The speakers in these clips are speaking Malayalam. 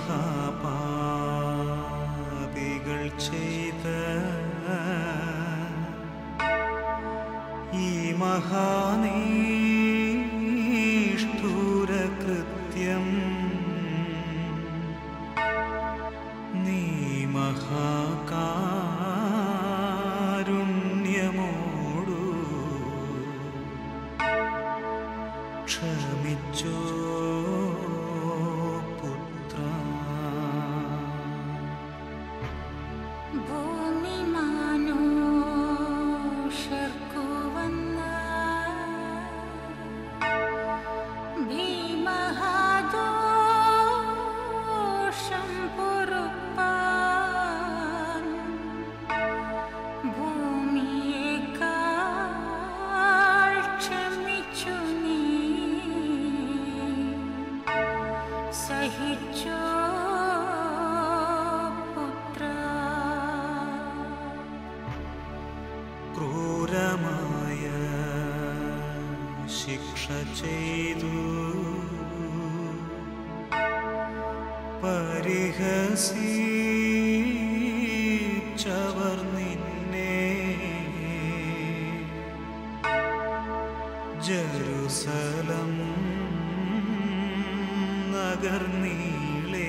മഹാപാപികൾ ചെയ്ത ഈ മഹാനീഷ്ഠൂര കൃത്യം നീ മഹാകാരുണ്യമോടു ക്ഷമിച്ചോ പുത്ര ഭൂമി മാനുഷർക്കു വന്ന ഭീമഹാദോഷം പൊറുപ്പാൻ ഭൂമിയേക്കാൾ ക്ഷമിച്ചു നീ സഹിച്ചോ പുത്ര ക്രൂരമായ ശിക്ഷ ചെയ്തു പരിഹസിച്ചവർ നിന്നെ ജറുസലം നഗർനീളേ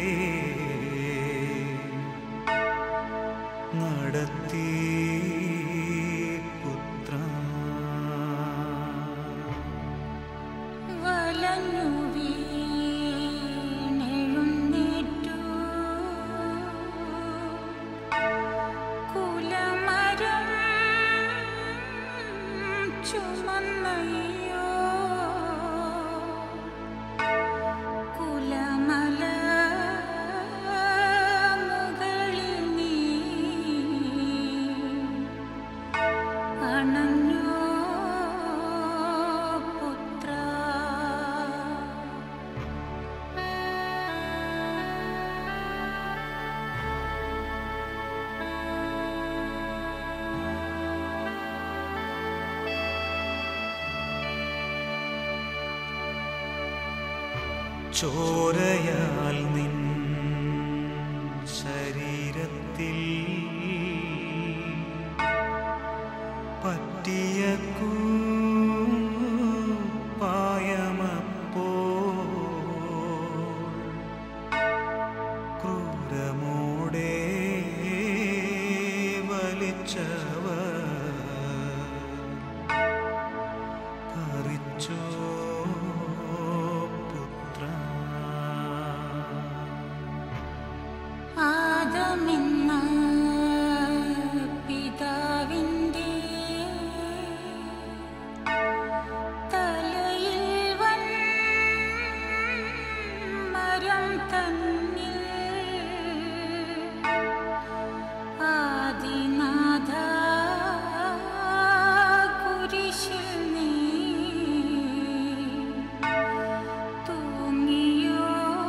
നടത്തി പുത്ര വലഞ്ഞു വീണെഴുന്നേറ്റു കുലമരം ചുമന്നയ്യോ കുലമല മുകളിൽ നീ അണഞ്ഞോ പുത്ര ചോരയാൽ നിൻ ശരീരത്തിൽ പറ്റിയ പായമപ്പോ ക്രൂരമോടെ വലിച്ചവർ പറിച്ചോ പുത്ര ആദമെന്ന പിതാവിൻ്റെ തലയിൽ മരം തന്നിൽ ആദിനാഥ കുരിശിൽ നീ തൂങ്ങിയോ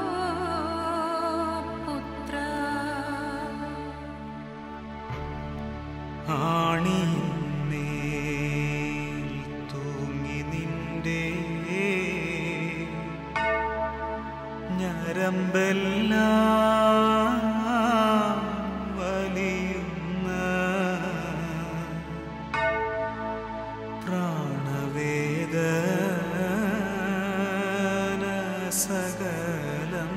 പുത്ര ആണിന്മേൽ തൂങ്ങി നിന്റെ ഞരമ്പെല്ലാം വലിയുന്ന പ്രാണവേദന സകലം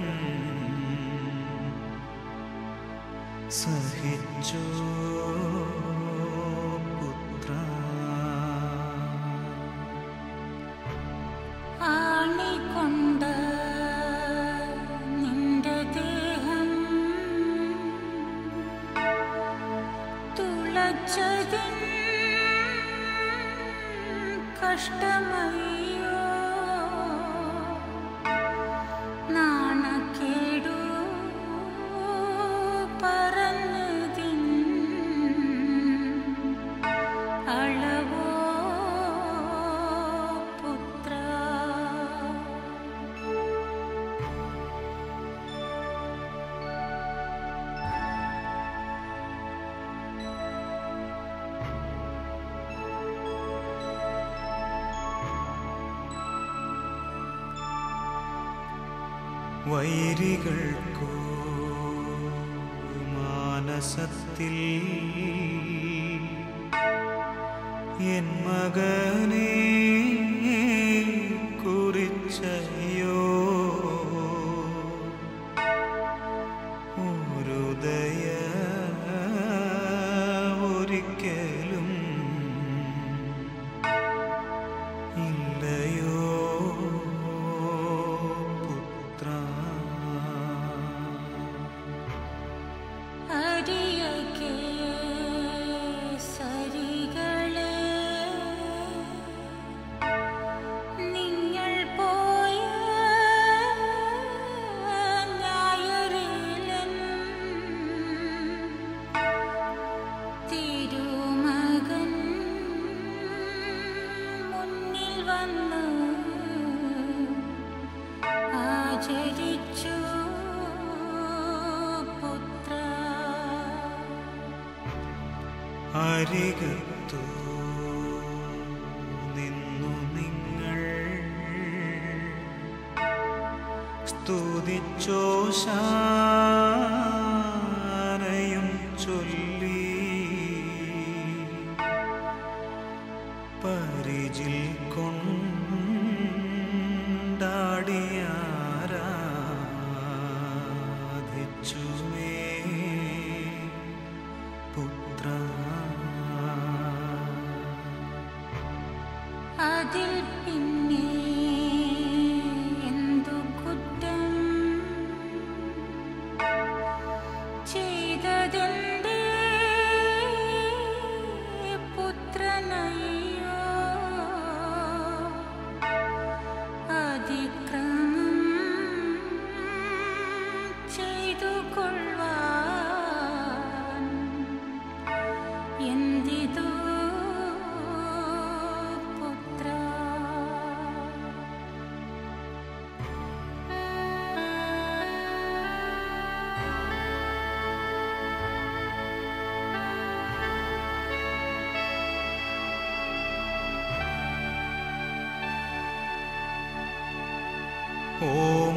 സഹിച്ചോ പുത്ര ആണിക്കൊണ്ട നിന്റെ ദേഹം തുളച്ചതിൻ കഷ്ടമയ്യോ നാണക്കേടു പറഞ്ഞതിൻ അളവോ പുത്ര വൈരികൾക്കോ മാനസത്തിൽ എൻ മകനെ കുറിച്ചയോ ഒരു ദയ ഒരിക്കലും ഇല്ലയോ പുത്ര അരിയകെ സരികളെ നിങ്ങൾ പോയ ഞായറിലൻ തിരുമകൻ മുന്നിൽ വന്നു ആചരിച്ചു പുത്ര അരികത്തു നിന്നു നിങ്ങൾ സ്തുതിച്ചോ ശാനയും ചൊല്ലി പരിചിൽ കൊണ്ടാടിയാരാധിച്ചുമേ പുത്ര അതിൽ പിന്നെ എന്തു കുറ്റം ചെയ്തതെന്തേ പുത്രനയ്യോ അതിക്രമം ചെയ്തു കൊള്ളുവാൻ എന്തിതോ പുത്ര ഓ